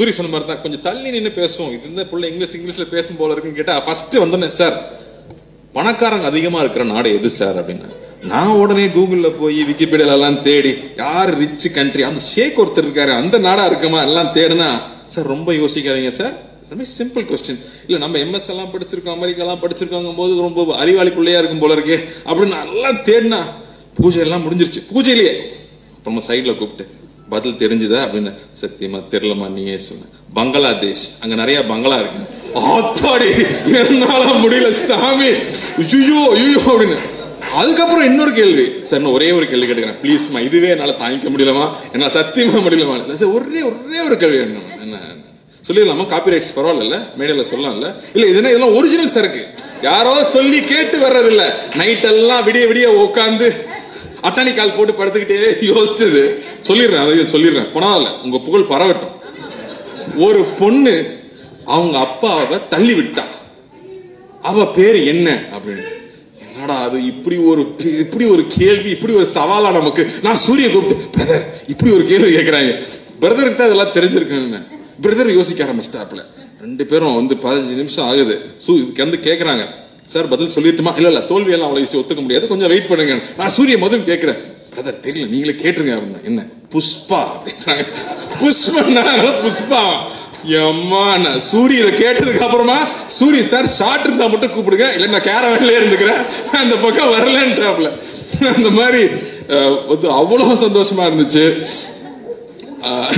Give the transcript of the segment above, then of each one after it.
சூரி சொன்ன மாதிரி தான் கொஞ்சம் தள்ளி நின்று பேசுவோம் இது இந்த புள்ள இங்கிலீஷ் இங்கிலீஷ்ல பேசும் போல இருக்குன்னு கேட்டா ஃபர்ஸ்ட் வந்தோன்னே சார் பணக்காரங்க அதிகமா இருக்கிற நாடு எது சார் அப்படின்னு நான் உடனே கூகுள்ல போய் விக்கிபீடியால எல்லாம் தேடி யார் ரிச் கண்ட்ரி அந்த ஷேக் ஒருத்தர் இருக்காரு அந்த நாடா இருக்குமா எல்லாம் தேடுனா சார் ரொம்ப யோசிக்காதீங்க சார் ரொம்ப சிம்பிள் கொஸ்டின் இல்ல நம்ம எம்எஸ் எல்லாம் படிச்சிருக்கோம் அமெரிக்கா எல்லாம் படிச்சிருக்கோங்க போது ரொம்ப அறிவாளி பிள்ளையா இருக்கும் போல இருக்கே அப்படின்னு நல்லா தேடினா பூஜை எல்லாம் முடிஞ்சிருச்சு பூஜையிலேயே அப்புறமா சைட்ல கூப்பிட்டு பதில் தெரிஞ்சுதா அப்படின்னு சத்தியமா தெரியலமா நீயே சொன்ன பங்களாதேஷ் அங்க நிறைய பங்களா இருக்கு ஆத்தாடி என்னால முடியல சாமி ஐயோ ஐயோ அப்படின்னு அதுக்கப்புறம் இன்னொரு கேள்வி சார் இன்னும் ஒரே ஒரு கேள்வி கேட்டுக்கிறேன் ப்ளீஸ்மா இதுவே என்னால தாங்கிக்க முடியலமா என்னால சத்தியமா முடியலமா சார் ஒரே ஒரே ஒரு கேள்வி வேணும் என்ன சொல்லிடலாமா காப்பிரைட்ஸ் பரவாயில்ல மேடையில் சொல்லலாம்ல இல்ல இதுனா இதெல்லாம் ஒரிஜினல் சரக்கு யாரோ சொல்லி கேட்டு வர்றதில்ல நைட் எல்லாம் விடிய விடிய உட்காந்து அட்டானி கால் போட்டு படுத்துக்கிட்டே யோசிச்சது சொல்லிடுறேன் அதையும் சொல்லிடுறேன் பரவாயில்ல உங்க புகழ் பரவட்டும் ஒரு பொண்ணு அவங்க அப்பாவை தள்ளி விட்டா அவ பேரு என்ன அப்படின்னு என்னடா அது இப்படி ஒரு பி- இப்படி ஒரு கேள்வி இப்படி ஒரு சவாலா நமக்கு நான் சூரிய கூப்பிட்டு பிரதர் இப்படி ஒரு கேள்வி கேட்கறாங்க பிரதருக்கு தான் இதெல்லாம் தெரிஞ்சிருக்குன்னு பிரதர் யோசிக்க ஆரம்பிச்சிட்டாப்ல ரெண்டு பேரும் வந்து பதினஞ்சு நிமிஷம் ஆகுது சூ இதுக்கு வந்து கேட்கறாங்க சார் பதில் சொல்லிட்டுமா இல்ல இல்ல தோல்வியெல்லாம் அவ்வளவு ஈஸி ஒத்துக்க முடியாது கொஞ்சம் வெயிட் பண்ணுங்க நான் சூரிய முதல் கேட்கிறேன் பிரதர் தெரியல நீங்களே கேட்டுருங்க அப்படின்னா என்ன புஷ்பா அப்படின்றாங்க புஷ்பன்னா புஷ்பா எம்மா நான் சூரிய இதை கேட்டதுக்கு அப்புறமா சூரிய சார் ஷார்ட் இருந்தா மட்டும் கூப்பிடுங்க இல்லை நான் கேரவன்ல இருந்துக்கிறேன் நான் இந்த பக்கம் வரலன்றாப்ல அந்த மாதிரி அஹ், வந்து அவ்வளவு சந்தோஷமா இருந்துச்சு அஹ்,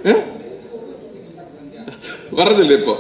வர்றதில்லை இப்போ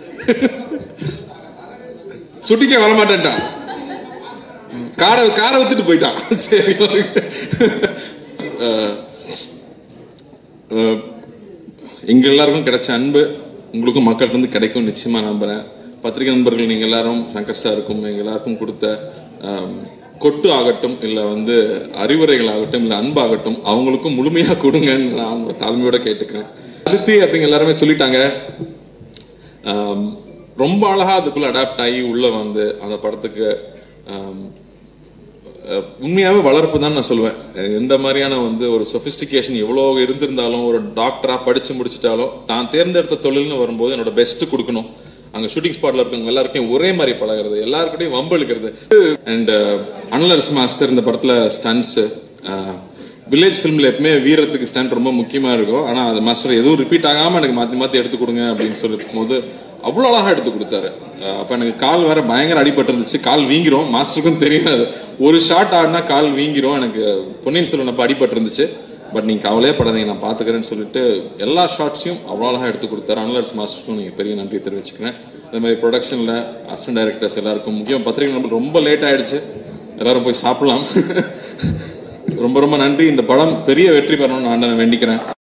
சுட்டிக்கே வரமாட்டேன்ட்டான் காரை காரை வித்துட்டு போயிட்டான் சரி okay. அஹ், அஹ், எங்க எல்லாருக்கும் கிடைச்ச அன்பு உங்களுக்கும் மக்கள்கிட்ட இருந்து கிடைக்கும் நிச்சயமா நம்புறேன் பத்திரிகை நண்பர்கள் நீங்க எல்லாரும் சங்கர் சாருக்கும் எங்க எல்லாருக்கும் கொடுத்த ஆம், கொட்டு ஆகட்டும் இல்ல வந்து அறிவுரைகள் ஆகட்டும் இல்ல அன்பாகட்டும் அவங்களுக்கும் முழுமையா கொடுங்கன்னு நான் உங்களை தாழ்மையோட கேட்டுக்கிறேன் அடுத்து அப்படிங்க எல்லாருமே சொல்லிட்டாங்க ஆம், ரொம்ப அழகா அதுக்குள்ள அடாப்ட் ஆகி உள்ள வந்து அந்த படத்துக்கு ஆம், அஹ் உண்மையாவே வளர்ப்பு தான் நான் சொல்லுவேன் அஹ் எந்த மாதிரியான வந்து ஒரு சொபிஸ்டிகேஷன் எவ்வளோ இருந்திருந்தாலும் ஒரு டாக்டரா படிச்சு முடிச்சிட்டாலும் தான் தேர்ந்தெடுத்த தொழில்னு வரும்போது என்னோட பெஸ்ட் கொடுக்கணும் அங்க ஷூட்டிங் ஸ்பாட்ல இருக்கவங்க எல்லாருக்கும் ஒரே மாதிரி பழகுறது எல்லாருக்கிட்டையும் வம்பு இழுக்கிறது அண்ட் அனலர்ஸ் மாஸ்டர் இந்த படத்துல ஸ்டன்ஸ் வில்லேஜ் ஃபிலிம்ல எப்பவுமே வீரத்துக்கு ஸ்டண்ட் ரொம்ப முக்கியமா இருக்கும் ஆனா அது மாஸ்டர் எதுவும் ரிப்பீட் ஆகாம எனக்கு மாத்தி மாத்தி எடுத்து கொடுங்க அப்படின்னு சொல்லிருக்கும் போது அவ்வளோ அழகா எடுத்து கொடுத்தாரு அஹ் அப்ப எனக்கு கால் வேற பயங்கர அடிபட்டு இருந்துச்சு கால் வீங்கிரும் மாஸ்டருக்கும் தெரியும் அது ஒரு ஷாட் ஆடினா கால் வீங்கிரும் எனக்கு பொன்னியின் செல்வன் அப்ப அடிபட்டு இருந்துச்சு பட் நீங்க கவலையே படாதீங்க நான் பாத்துக்கிறேன்னு சொல்லிட்டு எல்லா ஷாட்ஸையும் அவ்வளோ அழகா எடுத்து கொடுத்தாரு அனலர்ஸ் மாஸ்டருக்கும் நீங்க பெரிய நன்றி தெரிவிச்சுக்கிறேன் அதே மாதிரி ப்ரொடக்ஷன்ல அசிஸ்டன்ட் டைரக்டர்ஸ் எல்லாருக்கும் முக்கியம் பத்திரிகை நண்பர்கள் ரொம்ப லேட் ஆயிடுச்சு எல்லாரும் போய் சாப்பிடலாம் ரொம்ப ரொம்ப நன்றி இந்த படம் பெரிய வெற்றி பெறணும்னு நான் வேண்டிக்கிறேன்